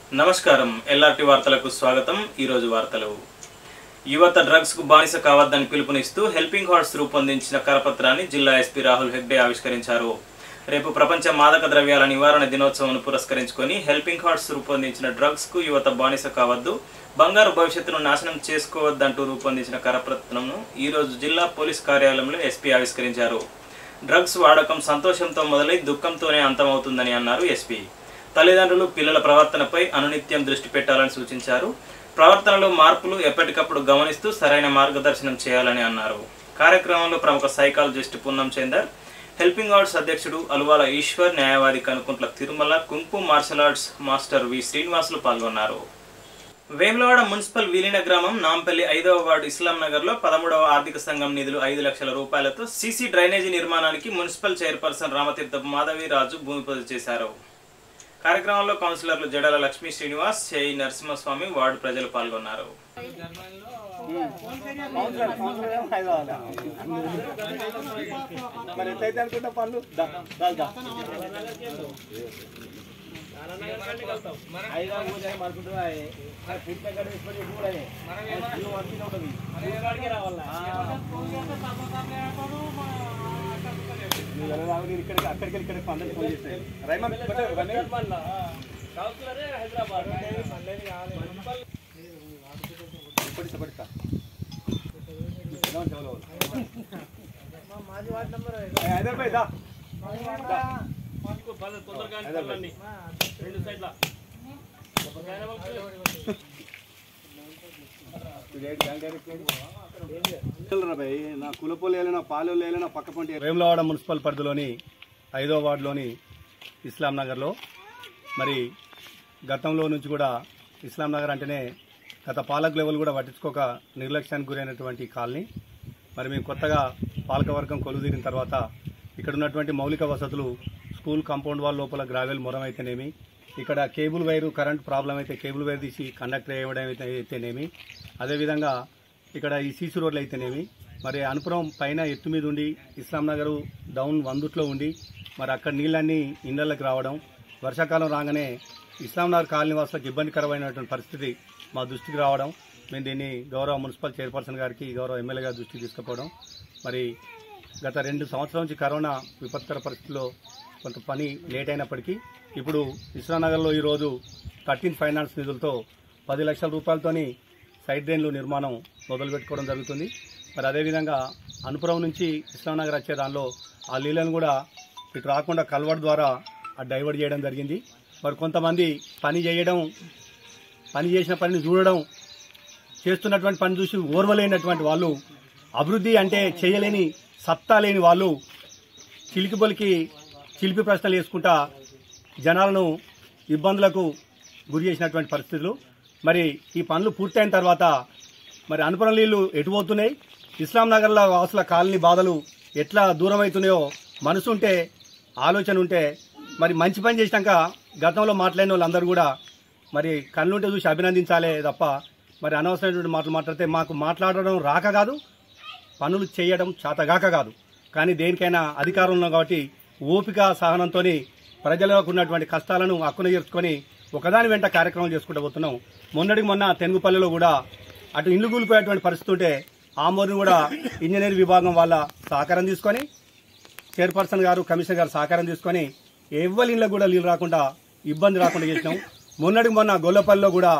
నమస్కారం ఎల్ఆర్టీ వార్తలకు స్వాగతం ఈరోజు వార్తలు యువత డ్రగ్స్ కు బానిస కావద్దని పిలుపునిస్తూ హెల్పింగ్ హార్ట్స్ రూపొందించిన కరపత్రాన్ని జిల్లా ఎస్పీ రాహుల్ హెగ్డే ఆవిష్కరించారు రేపు ప్రపంచ మాదక ద్రవ్యాల నివారణ దినోత్సవం పురస్కరించుకొని హెల్పింగ్ హార్ట్స్ రూపొందించిన డ్రగ్స్ కు యువత బానిస కావద్దు బంగారు భవిష్యత్తును నాశనం చేసుకోవద్దంటూ రూపొందించిన కరపత్రంను ఈ రోజు జిల్లా పోలీస్ కార్యాలయంలో ఎస్పీ ఆవిష్కరించారు డ్రగ్స్ వాడకం సంతోషంతో మొదలై దుఃఖంతోనే అంతమవుతుందని అన్నారు ఎస్పీ తల్లిదండ్రులు పిల్లల ప్రవర్తనపై అనునిత్యం దృష్టి పెట్టాలని సూచించారు ప్రవర్తనలో మార్పులు ఎప్పటికప్పుడు గమనిస్తూ సరైన మార్గదర్శనం చేయాలని అన్నారు కార్యక్రమంలో ప్రముఖ psychologist Punnam Chander helping arts అధ్యక్షుడు అలువాల ఈశ్వర్ న్యాయవాది Kanukuntla Tirumala kung fu martial arts master V Srinivasulu పాల్గొన్నారు వేములవాడ మున్సిపల్ విలీన గ్రామం నాంపల్లి ఐదవ వార్డు ఇస్లాం నగర్ లో పదమూడవ ఆర్థిక సంఘం నిధులు ఐదు లక్షల రూపాయలతో సీసీ డ్రైనేజీ నిర్మాణానికి మున్సిపల్ చైర్పర్సన్ రామతీర్థ మాధవి రాజు భూమి పూజ చేశారు కార్యక్రమంలో కౌన్సిలర్లు జడల లక్ష్మీ శ్రీనివాస్ చేయి నరసింహస్వామి వార్డు ప్రజలు పాల్గొన్నారు మరి ఎంతైతే అనుకుంటా పనులు దా, దా, దా. ఐదా పూజ అయి మనుకుంటున్నా అయి. మరి పుట్టిన కాడ తీసుకొని ఇప్పుడు కూడా అయి. ఇల్లు మంచిగా ఉంటది. ఆ. నువ్వు ఎలా రావు? నేను ఇక్కడికి అక్కడికి వెళ్ళి ఇక్కడికి అందరికి ఫోన్ చేస్తాను రైమన్ పెట్టు, ఇవన్నీ. ఇప్పటి ఇప్పటి ఇస్తా. ఎలా ఉంది చెవులో? ఏ, హైదరాబాద్ దా. దా. హైదరాబాద్. నా కులపోలు ఏలైనా పాలు ఏలైనా పక్క పంటి వేములవాడ మున్సిపల్ పరిధిలోని ఐదో వార్డులోని ఇస్లాం నగర్లో మరి గతంలో నుంచి కూడా ఇస్లాం నగర్ అంటేనే గత పాలక లెవెల్ కూడా పట్టించుకోక నిర్లక్ష్యానికి గురైనటువంటి కాలనీ మరి మేము కొత్తగా పాలకవర్గం కొలుదీరిన తర్వాత ఇక్కడ ఉన్నటువంటి మౌలిక వసతులు స్కూల్ కాంపౌండ్ వాల్ లోపల గ్రావెల్ మొరం అయితేనేమి ఇక్కడ కేబుల్ వైరు కరెంట్ ప్రాబ్లం అయితే కేబుల్ వైర్ తీసి కండక్టర్ వేయడం అయితే అయితేనేమి అదేవిధంగా ఇక్కడ ఈ సీసీ రోడ్లు అయితేనేమి మరి అనుపురం పైన ఎత్తు మీద ఉండి ఇస్లాం నగర్ డౌన్ వందుట్లో ఉండి మరి అక్కడ నీళ్ళన్నీ ఇళ్లకి రావడం వర్షాకాలం రాగానే ఇస్లాం నగర్ కాలనీ వాసులకు ఇబ్బందికరమైనటువంటి పరిస్థితి మా దృష్టికి రావడం మేము దీన్ని గౌరవ మున్సిపల్ చైర్పర్సన్ గారికి గౌరవ ఎమ్మెల్యే గారి దృష్టికి తీసుకుపోవడం మరి గత రెండు సంవత్సరాల నుంచి కరోనా విపత్కర పరిస్థితిలో కొంత పని లేట్ అయినప్పటికీ ఇప్పుడు ఇస్లానగర్లో ఈరోజు థర్టీన్ ఫైనాన్స్ నిధులతో పది లక్షల రూపాయలతోని సైడ్ డ్రైన్లు నిర్మాణం మొదలు పెట్టుకోవడం జరుగుతుంది మరి అదేవిధంగా అనుపురం నుంచి ఇస్లాంనగర్ వచ్చే దానిలో ఆ నీళ్ళను కూడా ఇటు రాకుండా కల్వర్ట్ ద్వారా ఆ డైవర్ట్ చేయడం జరిగింది మరి కొంతమంది పని చేయడం పని చేసిన పనిని చూడడం చేస్తున్నటువంటి పని చూసి ఓర్వలేనటువంటి వాళ్ళు అభివృద్ధి అంటే చేయలేని సత్తా లేని వాళ్ళు చిలికి బొలికి చిలిపి ప్రశ్నలు వేసుకుంటా జనాలను ఇబ్బందులకు గురి చేసినటువంటి పరిస్థితులు మరి ఈ పనులు పూర్తయిన తర్వాత మరి అనుపురం నీళ్లు ఎటు పోతున్నాయి ఇస్లాం నగర్లో వాసుల కాలనీ బాధలు ఎట్లా దూరం అవుతున్నాయో మనసు ఉంటే ఆలోచన ఉంటే మరి మంచి పని చేసినాక గతంలో మాట్లాడిన వాళ్ళందరూ కూడా మరి కళ్ళుంటే చూసి అభినందించాలే తప్ప మరి అనవసరమైనటువంటి మాటలు మాట్లాడితే మాకు మాట్లాడడం రాక కాదు పనులు చేయడం చేతగాక కాదు కానీ దేనికైనా అధికారం ఉన్నాం కాబట్టి ఓపిక సహనంతో ప్రజలకు ఉన్నటువంటి కష్టాలను హక్కున చేర్చుకొని ఒకదాని వెంట కార్యక్రమం చేసుకుంటూ పోతున్నాం మొన్నటికి మొన్న తెనుగుపల్లిలో కూడా అటు ఇల్లు కూలిపోయేటువంటి పరిస్థితి ఉంటే ఆమోరుని కూడా ఇంజనీర్ విభాగం వాళ్ళ సహకారం తీసుకొని చైర్పర్సన్ గారు కమిషనర్ గారు సహకారం తీసుకొని ఎవ్వరి ఇళ్ళకు కూడా నీళ్ళు రాకుండా ఇబ్బంది రాకుండా చేసినాం మొన్నటికి మొన్న గొల్లపల్లిలో కూడా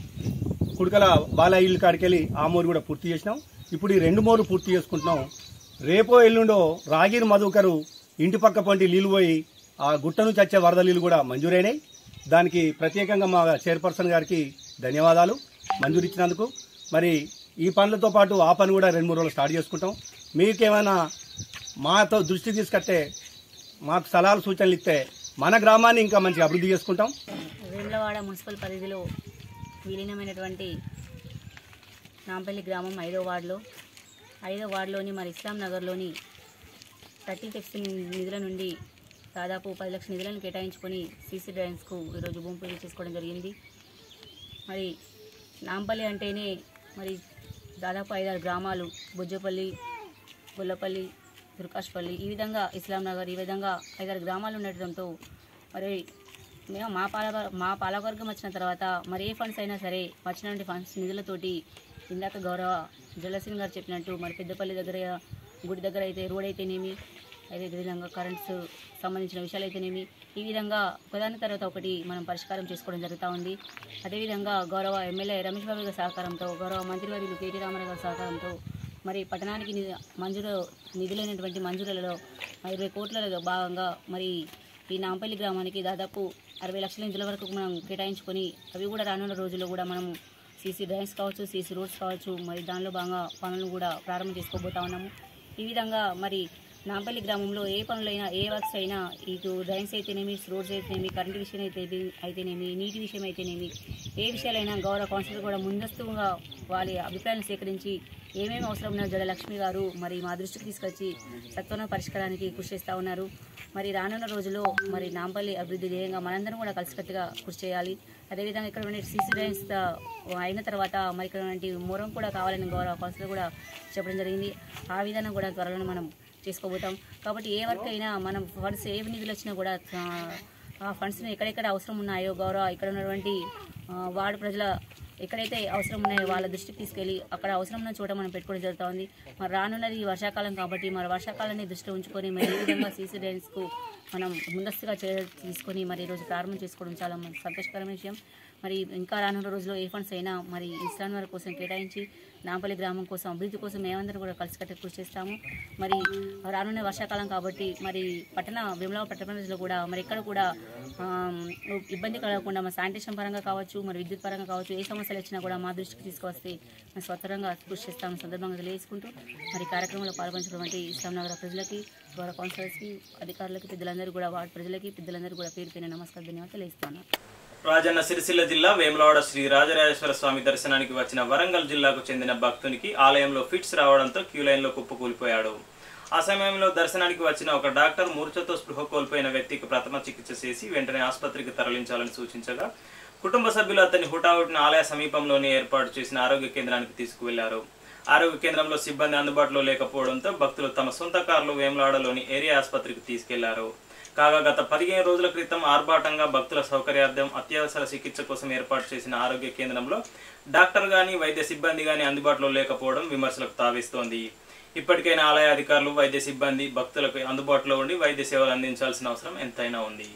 కుడకల బాలయ్య ఇల్లు కాడికెళ్ళి ఆ మోరు కూడా పూర్తి చేసినాం ఇప్పుడు ఈ రెండు మోర్లు పూర్తి చేసుకుంటున్నాం రేపో ఎల్లుండో రాగిరి మధుకరు ఇంటి పక్క పంటి నీళ్లు పోయి ఆ గుట్ట నుంచి వచ్చే వరద నీళ్లు కూడా మంజూరైనాయి దానికి ప్రత్యేకంగా మా చైర్పర్సన్ గారికి ధన్యవాదాలు మంజూరు ఇచ్చినందుకు మరి ఈ పనులతో పాటు ఆ పని కూడా రెండు మూడు రోజులు స్టార్ట్ చేసుకుంటాం మీకేమైనా మాతో దృష్టి తీసుకొస్తే మాకు సలహాలు సూచనలు ఇస్తే మన గ్రామాన్ని ఇంకా మంచిగా అభివృద్ధి చేసుకుంటాం వేములవాడ మున్సిపల్ పరిధిలో విలీనమైనటువంటి నాంపల్లి గ్రామం ఐదో వార్డులో ఐదో వార్డులోని మరి ఇస్లాం నగర్లోని థర్టీ ఫిఫ్టీన్ నిధుల నుండి దాదాపు పది లక్షల నిధులను కేటాయించుకొని సీసీ డ్రైన్స్కు ఈరోజు భూమి పూజ చేసుకోవడం జరిగింది మరి నాంపల్లి అంటేనే మరి దాదాపు ఐదారు గ్రామాలు బుజ్జపల్లి గొల్లపల్లి దుర్కాష్పల్లి ఈ విధంగా ఇస్లాం నగర్ ఈ విధంగా ఐదారు గ్రామాలు ఉండటంతో మరి మేము మా పాలక మా పాలకవర్గం వచ్చిన తర్వాత మరి ఏ ఫండ్స్ అయినా సరే వచ్చినటువంటి ఫండ్స్ నిధులతోటి ఇందాక గౌరవ జలసింగ్ గారు చెప్పినట్టు మరి పెద్దపల్లి దగ్గర గుడి దగ్గర అయితే రోడ్ అయితేనేమి అదే విధంగా కరెంట్స్ సంబంధించిన విషయాలు అయితేనేమి ఈ విధంగా ఒకదాని తర్వాత ఒకటి మనం పరిష్కారం చేసుకోవడం జరుగుతూ ఉంది అదేవిధంగా గౌరవ ఎమ్మెల్యే రమేష్ బాబు గారి సహకారంతో గౌరవ మంత్రివర్యులు కేటీ రామారావు గారి సహకారంతో మరి పట్టణానికి ని- మంజూరు నిధులైనటువంటి మంజూరులలో ఇరవై కోట్లలో భాగంగా మరి ఈ నాంపల్లి గ్రామానికి దాదాపు అరవై లక్షల నిధుల వరకు మనం కేటాయించుకొని అవి కూడా రానున్న రోజుల్లో కూడా మనం సీసీ డ్రైన్స్ కావచ్చు సీసీ రోడ్స్ కావచ్చు మరి దానిలో భాగంగా పనులను కూడా ప్రారంభం చేసుకోబోతా ఉన్నాము ఈ విధంగా మరి నాంపల్లి గ్రామంలో ఏ పనులైనా ఏ వర్క్స్ అయినా ఇటు డ్రైన్స్ అయితేనేమి రోడ్స్ అయితేనేమి కరెంటు విషయం అయితే అయితేనేమి నీటి విషయం అయితేనేమి ఏ విషయాలైనా గౌరవ కౌన్సిలర్ కూడా ముందస్తుగా వాళ్ళ అభిప్రాయాలను సేకరించి ఏమేమి అవసరం ఉన్న జడ లక్ష్మి గారు మరి మా దృష్టికి తీసుకొచ్చి సత్వర పరిష్కారానికి కృషి చేస్తూ ఉన్నారు మరి రానున్న రోజుల్లో మరి నాంపల్లి అభివృద్ధి ధ్యేయంగా మనందరం కూడా కలిసికట్టుగా కృషి చేయాలి అదేవిధంగా ఇక్కడ ఉన్న సీసీ డ్రైన్స్ అయిన తర్వాత మరి ఇక్కడ ఉన్నటువంటి మూరం కూడా కావాలని గౌరవ కౌన్సిలర్ కూడా చెప్పడం జరిగింది ఆ విధానం కూడా త్వరలో మనం చేసుకోబోతాం కాబట్టి ఏ వర్క్ అయినా మనం ఫండ్స్ ఏ నిధులు వచ్చినా కూడా ఆ, ఆ ఫండ్స్ని ఎక్కడెక్కడ అవసరం ఉన్నాయో గౌరవ ఇక్కడ ఉన్నటువంటి ఆ, వార్డు ప్రజల ఎక్కడైతే అవసరం ఉన్నాయో వాళ్ళ దృష్టికి తీసుకెళ్ళి అక్కడ అవసరం ఉన్న చోట మనం పెట్టుకోవడం జరుగుతూ ఉంది మరి రానున్నది వర్షాకాలం కాబట్టి మరి వర్షాకాలాన్ని దృష్టిలో ఉంచుకొని మరి ఈ విధంగా సీసీ డ్రైన్స్కు మనం ముందస్తుగా చే తీసుకొని మరి ఈరోజు ప్రారంభం చేసుకోవడం చాలా మన- సంతోషకరమైన విషయం మరి ఇంకా రానున్న రోజుల్లో ఏ ఫండ్స్ అయినా మరి ఇస్లాం వారి కోసం కేటాయించి నాంపల్లి గ్రామం కోసం అభివృద్ధి కోసం మేమందరం కూడా కలిసికట్టు కృషి చేస్తాము మరి రానున్న వర్షాకాలం కాబట్టి మరి పట్టణ విమలా పట్టణ ప్రజలు కూడా మరి ఇక్కడ కూడా ఆమ్, ఇబ్బంది కలగకుండా మా శానిటేషన్ పరంగా కావచ్చు మరి విద్యుత్ పరంగా కావచ్చు ఏ సమస్యలు వచ్చినా కూడా మా దృష్టికి తీసుకొస్తే మేము స్వతంత్రంగా కృషి చేస్తామని సందర్భంగా తెలియజేసుకుంటూ మరి కార్యక్రమంలో పాల్గొంచినటువంటి ఇస్లాం నగర ప్రజలకి గౌరవ కౌన్సిలర్స్కి అధికారులకి పెద్దలందరూ కూడా వార్డు ప్రజలకి పెద్దలందరూ కూడా పేరు పైన నమస్కారం ధన్యవాదాలు తెలియజేస్తున్నాను రాజన్న సిరిసిల్ల జిల్లా వేములవాడ శ్రీ రాజరాజేశ్వర స్వామి దర్శనానికి వచ్చిన వరంగల్ జిల్లాకు చెందిన భక్తునికి ఆలయంలో ఫిట్స్ రావడంతో క్యూ లైన్లో కుప్పకూలిపోయాడు ఆ సమయంలో దర్శనానికి వచ్చిన ఒక డాక్టర్ మూర్ఛతో స్పృహ కోల్పోయిన వ్యక్తికి ప్రథమ చికిత్స చేసి వెంటనే ఆసుపత్రికి తరలించాలని సూచించగా కుటుంబ సభ్యులు అతన్ని హుటాహుటిన ఆలయ సమీపంలోనే ఏర్పాటు చేసిన ఆరోగ్య కేంద్రానికి తీసుకువెళ్లారు ఆరోగ్య కేంద్రంలో సిబ్బంది అందుబాటులో లేకపోవడంతో భక్తులు తమ సొంత కారులో వేములవాడలోని ఏరియా ఆసుపత్రికి తీసుకెళ్లారు కాగా గత పదిహేను రోజుల క్రితం ఆర్భాటంగా భక్తుల సౌకర్యార్థం అత్యవసర చికిత్స కోసం ఏర్పాటు చేసిన ఆరోగ్య కేంద్రంలో డాక్టర్ గాని వైద్య సిబ్బంది గాని అందుబాటులో లేకపోవడం విమర్శలకు తావిస్తోంది ఇప్పటికైనా ఆలయ అధికారులు వైద్య సిబ్బంది భక్తులకు అందుబాటులో ఉండి వైద్య సేవలు అందించాల్సిన అవసరం ఎంతైనా ఉంది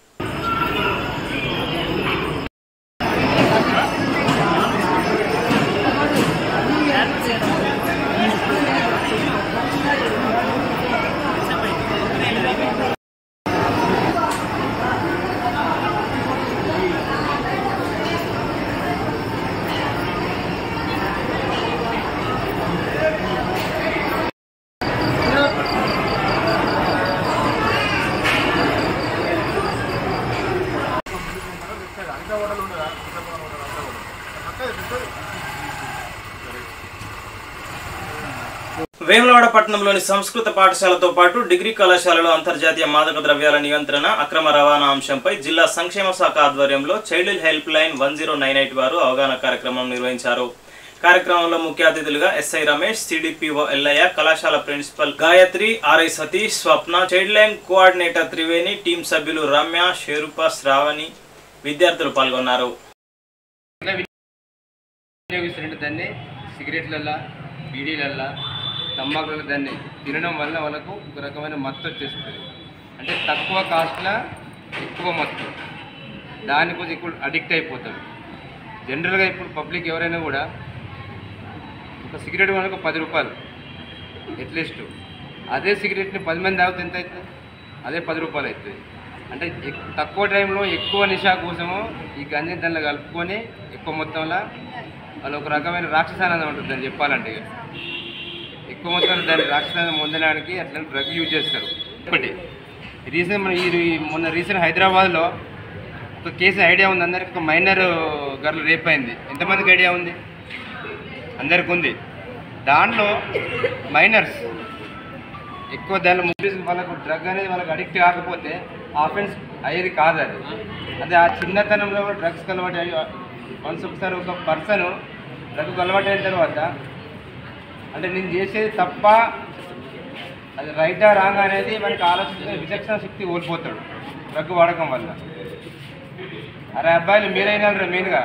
వేములవాడ పట్టణంలోని సంస్కృత పాఠశాలతో పాటు డిగ్రీ కళాశాలలో అంతర్జాతీయ మాదక ద్రవ్యాల నియంత్రణ అక్రమ రవాణా అంశంపై జిల్లా సంక్షేమ శాఖ ఆధ్వర్యంలో child helpline one zero nine eight వారు అవగాహన కార్యక్రమం నిర్వహించారు కార్యక్రమంలో ముఖ్య అతిథులుగా ఎస్ఐ రమేష్ సిడిపిఓ ఎల్లయ్య కళాశాల principal Gayathri RI Satish Swapna child line coordinator Triveni team సభ్యులు రమ్య షేరుప శ్రావణి విద్యార్థులు పాల్గొన్నారు వినియోగిస్తున్న దాన్ని సిగరెట్లల్లా బీడీలల్లా తంబాకుల దాన్ని తినడం వల్ల వాళ్ళకు ఒక రకమైన మత్తు వచ్చేస్తుంది అంటే తక్కువ కాస్ట్లో ఎక్కువ మత్తు దానికోసం ఇప్పుడు అడిక్ట్ అయిపోతారు జనరల్గా ఇప్పుడు పబ్లిక్ ఎవరైనా కూడా ఒక సిగరెట్ మనకు పది రూపాయలు అట్లీస్ట్ అదే సిగరెట్ని పది మంది తాగితే ఎంత అవుతుంది అదే పది రూపాయలు అవుతుంది అంటే ఎక్- తక్కువ టైంలో ఎక్కువ నిషా కోసము ఈ గంజి దానిలో కలుపుకొని ఎక్కువ మొత్తంలో వాళ్ళు ఒక రకమైన రాక్షసానందం ఉంటుంది దాన్ని చెప్పాలంటే ఇక. ఎక్కువ మొత్తంలో దాన్ని రాక్షసానందం పొందడానికి అట్లా డ్రగ్ యూజ్ చేస్తారు ఒకటి రీసెంట్ మన ఈ ఈ మొన్న రీసెంట్ హైదరాబాద్లో ఒక కేసు ఐడియా ఉంది అందరికి ఒక మైనర్ గర్ల్ రేప్ అయింది ఎంతమందికి ఐడియా ఉంది అందరికి ఉంది దాంట్లో మైనర్స్ ఎక్కువ దానిలో మూవీస్ వాళ్ళకు డ్రగ్ అనేది వాళ్ళకి అడిక్ట్ కాకపోతే ఆఫెన్స్ అయ్యేది కాదు అది అదే ఆ చిన్నతనంలో డ్రగ్స్ అలవాటు అయ్యి వన్స్ ఒకసారి ఒక పర్సన్ డ్రగ్ అలవాటు అయిన తర్వాత అంటే నేను చేసేది తప్ప అది రైటా రాంగ్ అనేది మనకి ఆలోచించే విచక్షణ శక్తి కోల్పోతాడు డ్రగ్ వాడకం వల్ల అరే అబ్బాయిలు మీరైనా మెయిన్గా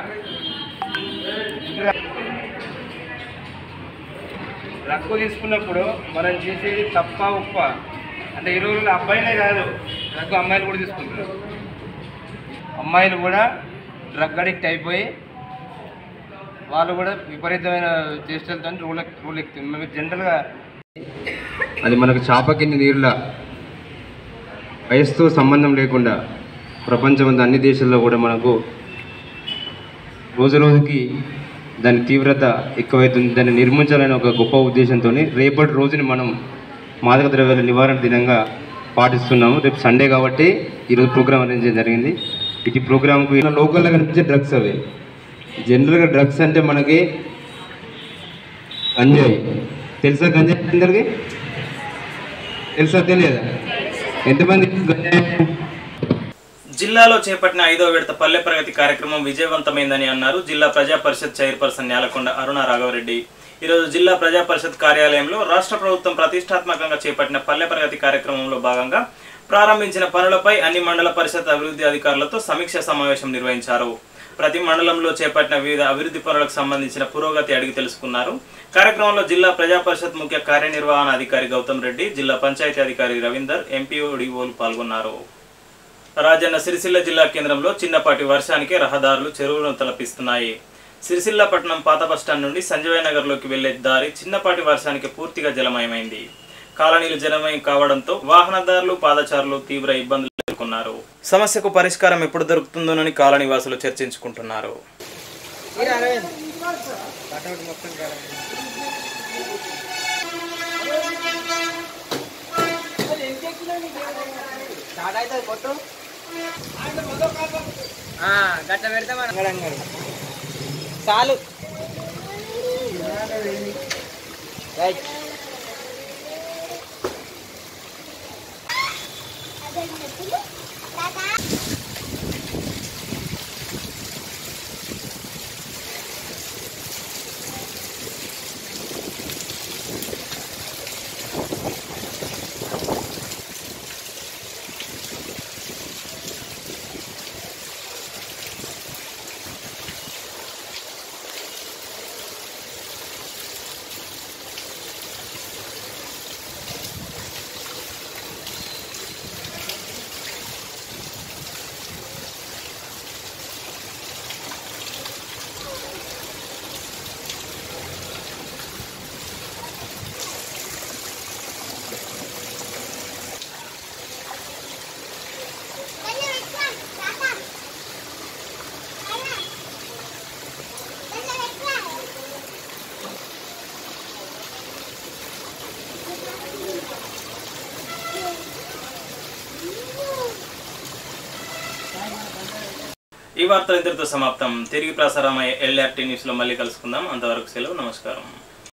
రక్కు తీసుకున్నప్పుడు మనం చేసేది తప్ప ఉప్ప అంటే ఈ రోజుల్లో అబ్బాయిలే కాదు రగ్గు అమ్మాయిలు కూడా తీసుకుంటారు అమ్మాయిలు కూడా డ్రగ్ అడిక్ట్ అయిపోయి వాళ్ళు కూడా విపరీతమైన చేష్టలతో రూల్ రూల్ ఎక్కుతుంది మేము జనరల్గా అది మనకు చాప కింద నీరులా వయసుతో సంబంధం లేకుండా ప్రపంచం అన్ని దేశాల్లో కూడా మనకు రోజు రోజుకి దాని తీవ్రత ఎక్కువైతుంది దాన్ని నిర్మించాలనే ఒక గొప్ప ఉద్దేశంతో రేపటి రోజుని మనం మాదక ద్రవ్యాల నివారణ దినంగా పాటిస్తున్నాము రేపు సండే కాబట్టి ఈరోజు ప్రోగ్రామ్ అరేంజ్ చేయడం జరిగింది ఇటు ప్రోగ్రామ్కు లోకల్లో కనిపించే డ్రగ్స్ అవి జనరల్గా డ్రగ్స్ అంటే మనకి గంజాయి తెలుసా గంజాయి అందరికి తెలుసా తెలియదా ఎంతమంది గంజాయి జిల్లాలో చేపట్టిన ఐదో విడత పల్లె ప్రగతి కార్యక్రమం విజయవంతమైందని అన్నారు జిల్లా ప్రజా పరిషత్ చైర్పర్సన్ నేలకొండ అరుణ రాఘవరెడ్డి ఈరోజు జిల్లా ప్రజా పరిషత్ కార్యాలయంలో రాష్ట్ర ప్రభుత్వం ప్రతిష్టాత్మకంగా చేపట్టిన పల్లె ప్రగతి కార్యక్రమంలో భాగంగా ప్రారంభించిన పనులపై అన్ని మండల పరిషత్ అభివృద్ధి అధికారులతో సమీక్ష సమావేశం నిర్వహించారు ప్రతి మండలంలో చేపట్టిన వివిధ అభివృద్ధి పనులకు సంబంధించిన పురోగతి అడిగి తెలుసుకున్నారు కార్యక్రమంలో జిల్లా ప్రజా పరిషత్ ముఖ్య కార్యనిర్వహణ అధికారి గౌతమ్ రెడ్డి జిల్లా పంచాయతీ అధికారి రవీందర్ ఎంపీఓడిఓలు పాల్గొన్నారు రాజన్న సిరిసిల్ల జిల్లా కేంద్రంలో చిన్నపాటి వర్షానికి రహదారులు చెరువులను తలపిస్తున్నాయి సిరిసిల్ల పట్టణం పాత బస్టాండ్ నుండి సంజయ్ నగర్లోకి వెళ్లే దారి చిన్నపాటి వర్షానికి పూర్తిగా జలమయమైంది కాలనీలు జలమయం కావడంతో వాహనదారులు పాదచారులు తీవ్ర ఇబ్బందులు ఎదుర్కొన్నారు సమస్యకు పరిష్కారం ఎప్పుడు దొరుకుతుందోనని కాలనీ వాసులు చర్చించుకుంటున్నారు గట్ట పెడితే మనం చాలు రైట్ ఈ వార్తలు ఇంతటితో సమాప్తం తిరిగి ప్రసారమయ్యే ఎల్ఆర్టీ న్యూస్లో మళ్ళీ కలుసుకుందాం అంతవరకు సెలవు నమస్కారం